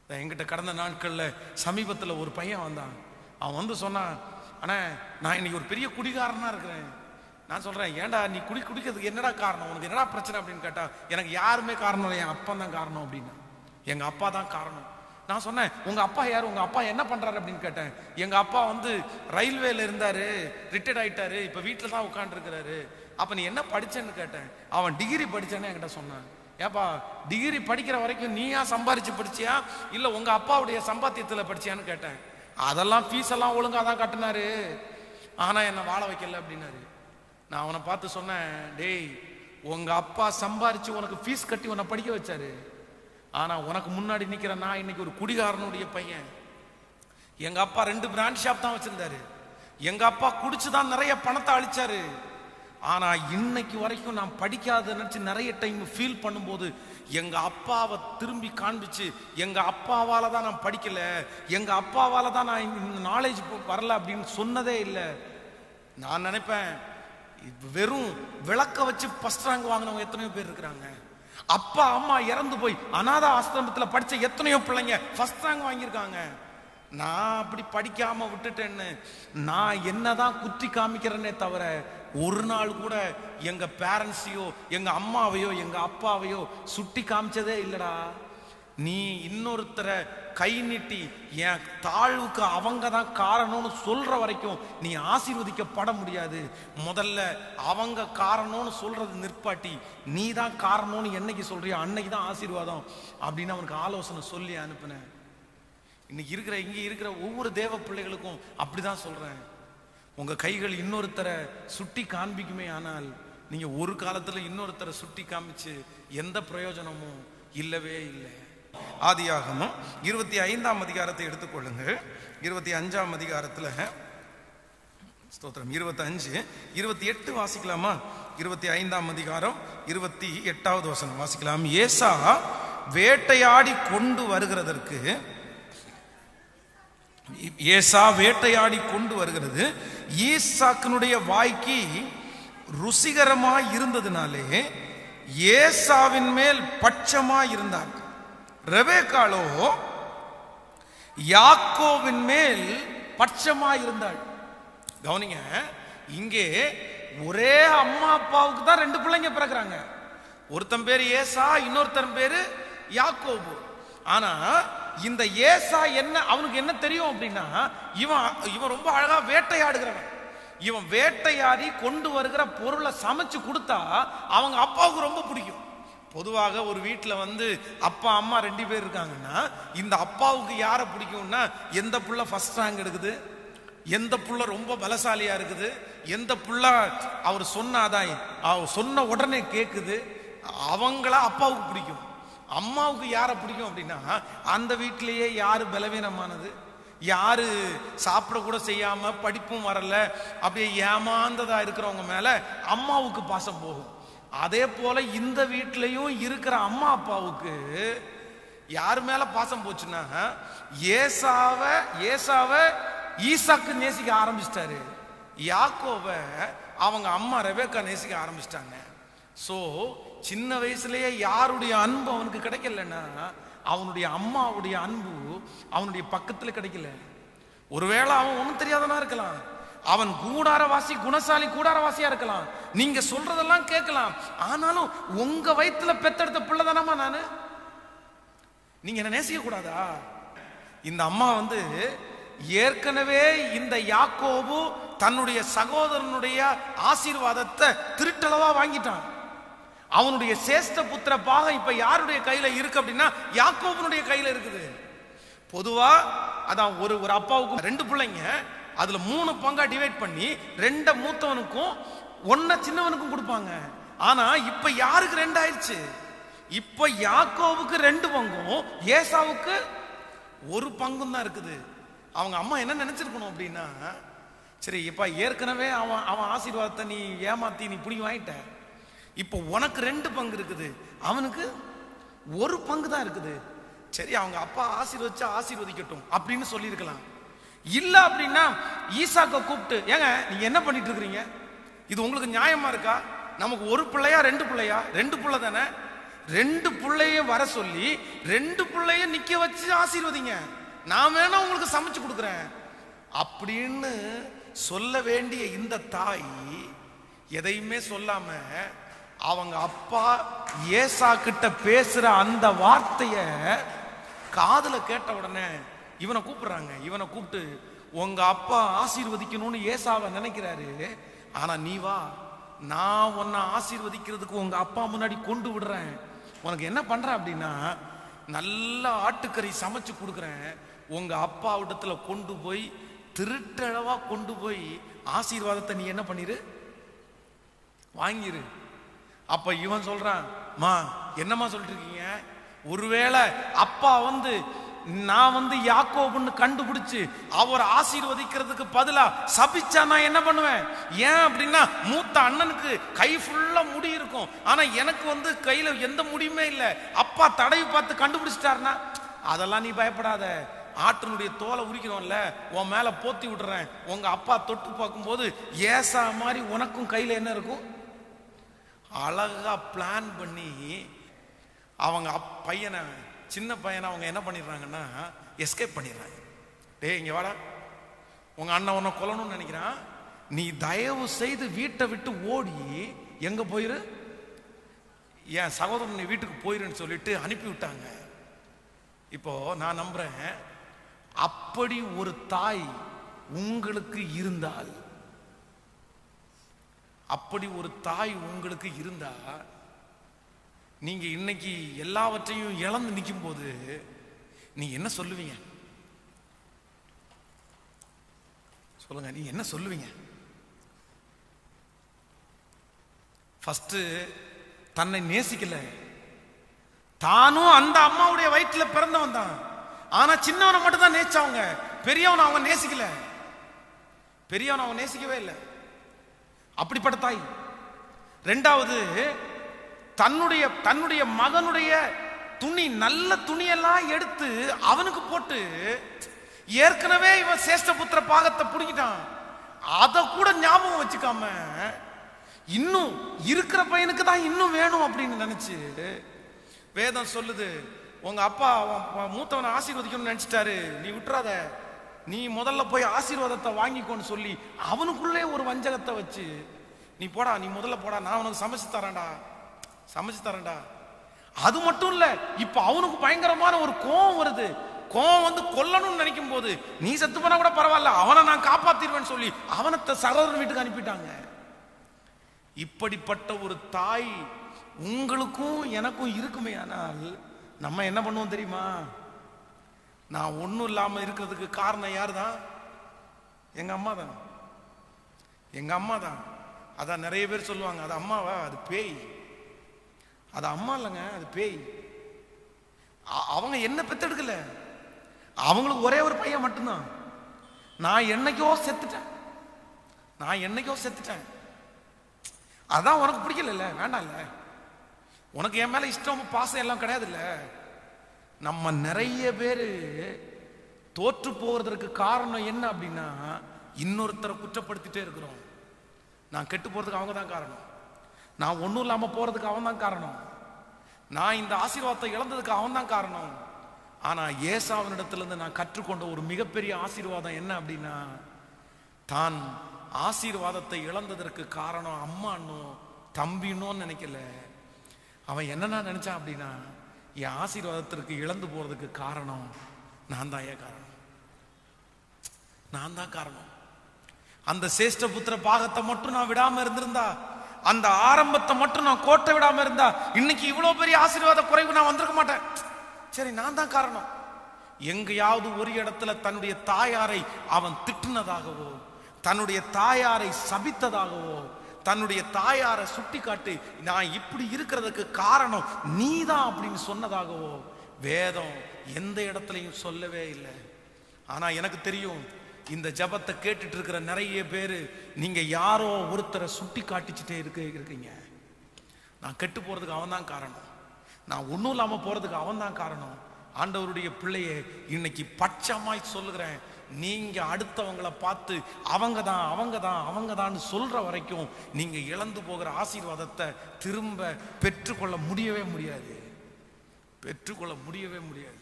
என்கிட்ட கடந்த நாட்கள்ல சமீபத்துல ஒரு பையன் வந்தான் அவன் வந்து சொன்னான் அண்ணா நான் இன்னைக்கு ஒரு பெரிய குடிகாரனா இருக்கிறேன் நான் சொல்றேன் ஏன்டா நீ குடி குடிக்கிறதுக்கு என்னடா காரணம் உனக்கு என்னடா பிரச்சனை அப்படின்னு கேட்டா எனக்கு யாருமே காரணம் இல்லை என் அப்பா தான் காரணம் அப்படின்னு எங்க அப்பா தான் காரணம் நான் சொன்னேன் உங்க அப்பா யார் உங்க அப்பா என்ன பண்றாரு அப்படின்னு கேட்டேன் எங்க அப்பா வந்து ரயில்வேல இருந்தாரு ரிட்டையர்ட் ஆயிட்டாரு இப்ப வீட்டில் தான் உட்காந்துருக்கிறாரு அப்ப நீ என்ன படிச்சேன்னு கேட்டேன் அவன் டிகிரி படிச்சேன்னு என்கிட்ட சொன்னான் ஏப்பா டிகிரி படிக்கிற வரைக்கும் நீயா சம்பாரிச்சு படிச்சியா இல்ல உங்க அப்பாவுடைய சம்பாத்தியத்துல படிச்சியான்னு கேட்டேன் அதெல்லாம் ஃபீஸ் எல்லாம் ஒழுங்கா தான் கட்டினாரு ஆனா என்ன வாழ வைக்கல அப்படின்னாரு நான் அவனை பார்த்து சொன்னேன் டேய் உங்க அப்பா சம்பாரிச்சு உனக்கு ஃபீஸ் கட்டி உன்னை படிக்க வச்சாரு ஆனா உனக்கு முன்னாடி நிக்கிற நான் இன்னைக்கு ஒரு குடிகாரனுடைய பையன் எங்க அப்பா ரெண்டு பிராண்ட் ஷாப் தான் வச்சிருந்தாரு எங்க அப்பா குடிச்சு தான் நிறைய பணத்தை அழிச்சாரு ஆனா இன்னைக்கு வரைக்கும் நான் படிக்காத நினைச்சு நிறைய டைம் ஃபீல் பண்ணும்போது எங்க அப்பாவை திரும்பி காண்பிச்சு எங்க அப்பாவால தான் நான் படிக்கல எங்க அப்பாவால தான் நான் இந்த நாலேஜ் வரல அப்படின்னு சொன்னதே இல்லை நான் நினைப்பேன் இப்ப வெறும் விளக்க வச்சு ஃபர்ஸ்ட் ரேங்க் வாங்கினவங்க எத்தனையோ பேர் இருக்கிறாங்க அப்பா அம்மா இறந்து போய் அனாத ஆசிரமத்துல படிச்ச எத்தனையோ பிள்ளைங்க ஃபர்ஸ்ட் ரேங்க் வாங்கியிருக்காங்க நான் அப்படி படிக்காம விட்டுட்டேன்னு நான் என்னதான் குத்தி காமிக்கிறேனே தவிர ஒரு நாள் கூட எங்க பேரண்ட்ஸையோ எங்க அம்மாவையோ எங்க அப்பாவையோ சுட்டி காமிச்சதே இல்லடா நீ இன்னொருத்தரை கை நீட்டி என் தாழ்வுக்கு அவங்க தான் காரணம்னு சொல்ற வரைக்கும் நீ ஆசீர்வதிக்கப்பட முடியாது முதல்ல அவங்க காரணம்னு சொல்றது நிற்பாட்டி நீ தான் காரணம்னு என்னைக்கு சொல்றியோ அன்னைக்கு தான் ஆசீர்வாதம் அப்படின்னு அவனுக்கு ஆலோசனை சொல்லி அனுப்புனேன் இன்னைக்கு இருக்கிற இங்க இருக்கிற ஒவ்வொரு தேவ பிள்ளைகளுக்கும் அப்படிதான் சொல்றேன் உங்க கைகள் இன்னொருத்தரை சுட்டி காண்பிக்குமே ஆனால் நீங்க ஒரு காலத்துல இன்னொருத்தரை சுட்டி காமிச்சு எந்த பிரயோஜனமும் இல்லவே இல்லை ஆதியாகமும் இருபத்தி ஐந்தாம் அதிகாரத்தை எடுத்துக்கொள்ளுங்கள் இருபத்தி அஞ்சாம் அதிகாரத்துல ஸ்தோத்திரம் இருபத்தி அஞ்சு இருபத்தி எட்டு வாசிக்கலாமா இருபத்தி ஐந்தாம் அதிகாரம் இருபத்தி எட்டாவது வசனம் வாசிக்கலாம் ஏசா வேட்டையாடி கொண்டு வருகிறதற்கு ஏசா வேட்டையாடி கொண்டு வருகிறது ஈசாக்கினுடைய வாய்க்கு ருசிகரமாய் இருந்ததுனாலே ஏசாவின் மேல் பட்சமாய் இருந்தார் ரெபேக்காளோ யாக்கோவின் மேல் பட்சமாய் இருந்தாள் கவனிங்க இங்கே ஒரே அம்மா அப்பாவுக்கு தான் ரெண்டு பிள்ளைங்க பிறகுறாங்க ஒருத்தன் பேரு ஏசா இன்னொருத்தன் பேரு யாக்கோபு ஆனா இந்த ஏசா என்ன அவனுக்கு என்ன தெரியும் அப்படின்னா இவன் இவன் ரொம்ப அழகா வேட்டையாடுகிறவன் இவன் வேட்டையாடி கொண்டு வருகிற பொருளை சமைச்சு கொடுத்தா அவங்க அப்பாவுக்கு ரொம்ப பிடிக்கும் பொதுவாக ஒரு வீட்டில் வந்து அப்பா அம்மா ரெண்டு பேர் இருக்காங்கன்னா இந்த அப்பாவுக்கு யாரை பிடிக்கும்னா எந்த புள்ள ஃபர்ஸ்ட் ரேங்க் எடுக்குது எந்த புள்ள ரொம்ப பலசாலியா இருக்குது எந்த புள்ள அவர் சொன்னாதான் அவர் சொன்ன உடனே கேக்குது அவங்கள அப்பாவுக்கு பிடிக்கும் அம்மாவுக்கு யாரை பிடிக்கும் அப்படின்னா அந்த வீட்டிலேயே யாரு பலவீனமானது யாரு சாப்பிட கூட செய்யாம படிப்பும் வரல அப்படியே ஏமாந்ததா இருக்கிறவங்க மேல அம்மாவுக்கு பாசம் போகும் அதே போல இந்த வீட்லயும் இருக்கிற அம்மா அப்பாவுக்கு யார் மேல பாசம் போச்சுன்னா ஏசாவ ஏசாவ ஈசாக்கு நேசிக்க ஆரம்பிச்சிட்டாரு யாக்கோவ அவங்க அம்மா ரெபேக்கா நேசிக்க ஆரம்பிச்சிட்டாங்க சோ சின்ன வயசுலயே யாருடைய அன்பு அவனுக்கு கிடைக்கலன்னா அவனுடைய அம்மாவுடைய அன்பு அவனுடைய பக்கத்துல கிடைக்கல ஒருவேளை அவன் ஒன்றும் தெரியாதனா இருக்கலாம் அவன் கூடாரவாசி குணசாலி கூடாரவாசியா இருக்கலாம் நீங்க சொல்றதெல்லாம் கேட்கலாம் ஆனாலும் உங்க வயித்துல பெத்தெடுத்த பிள்ளை தானம்மா நானு நீங்க என்ன நேசிக்க கூடாதா இந்த அம்மா வந்து ஏற்கனவே இந்த யாக்கோபு தன்னுடைய சகோதரனுடைய ஆசீர்வாதத்தை திருட்டளவா வாங்கிட்டான் அவனுடைய சேஷ்ட புத்திர பாகம் இப்ப யாருடைய கையில இருக்கு அப்படின்னா யாக்கோபனுடைய கையில இருக்குது பொதுவா அதான் ஒரு ஒரு அப்பாவுக்கும் ரெண்டு பிள்ளைங்க அதுல மூணு பங்கா டிவைட் பண்ணி ரெண்ட மூத்தவனுக்கும் ஒன்ன சின்னவனுக்கும் கொடுப்பாங்க ஆனா இப்ப யாருக்கு ரெண்டு ஆயிடுச்சு இப்ப யாக்கோவுக்கு ரெண்டு பங்கும் ஏசாவுக்கு ஒரு பங்கும் தான் இருக்குது அவங்க அம்மா என்ன நினைச்சிருக்கணும் அப்படின்னா சரி இப்ப ஏற்கனவே அவன் அவன் ஆசீர்வாதத்தை நீ ஏமாத்தி நீ பிடிங்கி வாங்கிட்ட இப்போ உனக்கு ரெண்டு பங்கு இருக்குது அவனுக்கு ஒரு பங்கு தான் இருக்குது சரி அவங்க அப்பா ஆசீர்வதிச்சா ஆசீர்வதிக்கட்டும் அப்படின்னு சொல்லியிருக்கலாம் இல்ல அப்படின்னா ஈசாக்க கூப்பிட்டு ஏங்க நீங்க என்ன பண்ணிட்டு இருக்கிறீங்க இது உங்களுக்கு நியாயமா இருக்கா நமக்கு ஒரு பிள்ளையா ரெண்டு பிள்ளையா ரெண்டு பிள்ளை தானே ரெண்டு பிள்ளையும் வர சொல்லி ரெண்டு பிள்ளையும் நிக்க வச்சு ஆசீர்வதிங்க நான் வேணா உங்களுக்கு சமைச்சு கொடுக்குறேன் அப்படின்னு சொல்ல வேண்டிய இந்த தாய் எதையுமே சொல்லாம அவங்க அப்பா ஏசா கிட்ட பேசுற அந்த வார்த்தைய காதுல கேட்ட உடனே இவனை கூப்பிடுறாங்க இவனை கூப்பிட்டு உங்க அப்பா ஆசீர்வதிக்கணும்னு ஏசாவை நினைக்கிறாரு ஆனா நீ வா நான் உன்னை ஆசீர்வதிக்கிறதுக்கு உங்க அப்பா முன்னாடி கொண்டு விடுறேன் உனக்கு என்ன பண்றேன் அப்படின்னா நல்ல ஆட்டுக்கறி சமைச்சு கொடுக்குறேன் உங்க அப்பா இடத்துல கொண்டு போய் திருட்டளவா கொண்டு போய் ஆசீர்வாதத்தை நீ என்ன பண்ணிரு வாங்கிரு அப்ப இவன் சொல்றான் மா என்னம்மா சொல்லிட்டு இருக்கீங்க ஒருவேளை அப்பா வந்து நான் வந்து யாக்கோபுன்னு கண்டுபிடிச்சு அவர் ஆசீர்வதிக்கிறதுக்கு பதிலா சபிச்சா நான் என்ன பண்ணுவேன் ஏன் அப்படின்னா மூத்த அண்ணனுக்கு கை ஃபுல்லா முடி இருக்கும் ஆனா எனக்கு வந்து கையில எந்த முடியுமே இல்லை அப்பா தடவி பார்த்து கண்டுபிடிச்சிட்டாருன்னா அதெல்லாம் நீ பயப்படாத ஆட்டினுடைய தோலை உரிக்கிறோம்ல உன் மேல போத்தி விடுறேன் உங்க அப்பா தொட்டு பார்க்கும்போது ஏசா மாதிரி உனக்கும் கையில என்ன இருக்கும் அழகா பிளான் பண்ணி அவங்க அப் பையனை சின்ன பையனை அவங்க என்ன பண்ணிடுறாங்கன்னா எஸ்கேப் பண்ணிடுறாங்க டேய் இங்க வாடா உங்க அண்ணன் உன்னை கொல்லணும்னு நினைக்கிறான் நீ தயவு செய்து வீட்டை விட்டு ஓடி எங்க போயிரு என் சகோதரன் நீ வீட்டுக்கு போயிருன்னு சொல்லிட்டு அனுப்பி விட்டாங்க இப்போ நான் நம்புறேன் அப்படி ஒரு தாய் உங்களுக்கு இருந்தால் அப்படி ஒரு தாய் உங்களுக்கு இருந்தா நீங்க இன்னைக்கு எல்லாவற்றையும் இழந்து நிற்கும் போது நீங்க என்ன சொல்லுவீங்க சொல்லுங்க நீங்க என்ன சொல்லுவீங்க ஃபர்ஸ்ட் தன்னை நேசிக்கல தானும் அந்த அம்மாவுடைய வயிற்றுல பிறந்தவன் தான் ஆனா சின்னவனை மட்டும் தான் நேசிச்சவங்க பெரியவனை அவங்க நேசிக்கல பெரியவனை அவங்க நேசிக்கவே இல்லை அப்படிப்பட்ட தாய் ரெண்டாவது தன்னுடைய தன்னுடைய மகனுடைய துணி நல்ல துணியெல்லாம் எடுத்து அவனுக்கு போட்டு ஏற்கனவே இவன் சேஷ்டபுத்திர பாகத்தை புடிக்கிட்டான் அதை கூட ஞாபகம் வச்சுக்காம இன்னும் இருக்கிற பையனுக்கு தான் இன்னும் வேணும் அப்படின்னு நினைச்சு வேதம் சொல்லுது உங்க அப்பா அவன் அவன் மூத்தவனை ஆசீர்வதிக்கணும்னு நினைச்சிட்டாரு நீ விட்டுறாத நீ முதல்ல போய் ஆசீர்வாதத்தை வாங்கிக்கோன்னு சொல்லி அவனுக்குள்ளே ஒரு வஞ்சகத்தை வச்சு நீ போடா நீ முதல்ல போடா நான் உனக்கு சமைச்சு தரேன்டா சமைச்சு தரேன்டா அது மட்டும் இல்ல இப்ப அவனுக்கு பயங்கரமான ஒரு கோவம் வருது கோவம் வந்து கொல்லணும்னு நினைக்கும் போது நீ செத்து போனா கூட பரவாயில்ல அவனை நான் காப்பாத்திடுவேன்னு சொல்லி அவனை த- சகோதரன் வீட்டுக்கு அனுப்பிட்டாங்க இப்படிப்பட்ட ஒரு தாய் உங்களுக்கும் எனக்கும் இருக்குமே ஆனால் நம்ம என்ன பண்ணுவோம் தெரியுமா நான் ஒண்ணும் இல்லாம இருக்கிறதுக்கு காரணம் யார் தான் எங்க அம்மா தான் எங்க அம்மா தான் அதான் நிறைய பேர் சொல்லுவாங்க அது அம்மாவா அது பேய் அது அம்மா இல்லைங்க அது பேய் அ- அவங்க என்ன பெத்தெடுக்கல அவங்களுக்கு ஒரே ஒரு பையன் மட்டும்தான் நான் என்னைக்கோ செத்துட்டேன் நான் என்னைக்கோ செத்துட்டேன் அதான் உனக்கு பிடிக்கல வேண்டாம்ல உனக்கு என் மேல இஷ்டம் பாசம் எல்லாம் கிடையாதுல்ல நம்ம நிறைய பேர் தோற்று போகிறதுக்கு காரணம் என்ன அப்படின்னா இன்னொருத்தரை குற்றப்படுத்திட்டே இருக்கிறோம் நான் கெட்டு போறதுக்கு அவங்க தான் காரணம் நான் ஒன்றும் இல்லாமல் போறதுக்கு அவன் தான் காரணம் நான் இந்த ஆசீர்வாதத்தை இழந்ததுக்கு அவன் தான் காரணம் ஆனா ஏசாவினிடத்திலிருந்து நான் கற்றுக்கொண்ட ஒரு மிகப்பெரிய ஆசீர்வாதம் என்ன அப்படின்னா தான் ஆசீர்வாதத்தை இழந்ததற்கு காரணம் அம்மானோ தம்பினோன்னு நினைக்கல அவன் என்னன்னா நினைச்சான் அப்படின்னா என் ஆசீர்வாதத்திற்கு இழந்து போறதுக்கு காரணம் நான் தான் ஏன் காரணம் நான் தான் காரணம் அந்த சேஷ்ட புத்திர பாகத்தை மட்டும் நான் விடாம இருந்திருந்தா அந்த ஆரம்பத்தை மட்டும் நான் கோட்டை விடாம இருந்தா இன்னைக்கு இவ்வளவு பெரிய ஆசீர்வாத குறைவு நான் வந்திருக்க மாட்டேன் சரி நான் தான் காரணம் எங்கேயாவது ஒரு இடத்துல தன்னுடைய தாயாரை அவன் திட்டுனதாகவோ தன்னுடைய தாயாரை சபித்ததாகவோ தன்னுடைய தாயாரை சுட்டி காட்டி நான் இப்படி இருக்கிறதுக்கு காரணம் நீதான் அப்படின்னு சொன்னதாகவோ வேதம் எந்த இடத்துலையும் சொல்லவே இல்லை ஆனா எனக்கு தெரியும் இந்த ஜெபத்தை கேட்டுட்டு இருக்கிற நிறைய பேர் நீங்க யாரோ ஒருத்தரை சுட்டி காட்டிச்சுட்டே இருக்க இருக்கீங்க நான் கெட்டு போறதுக்கு அவன் தான் காரணம் நான் ஒன்றும் இல்லாம போறதுக்கு அவன் தான் காரணம் ஆண்டவருடைய பிள்ளையை இன்னைக்கு பட்சமாய் சொல்லுகிறேன் நீங்க அடுத்தவங்களை பார்த்து அவங்க தான் அவங்க தான் அவங்க தான் சொல்ற வரைக்கும் நீங்க இழந்து போகிற ஆசீர்வாதத்தை திரும்ப பெற்றுக்கொள்ள முடியவே முடியாது பெற்றுக்கொள்ள முடியவே முடியாது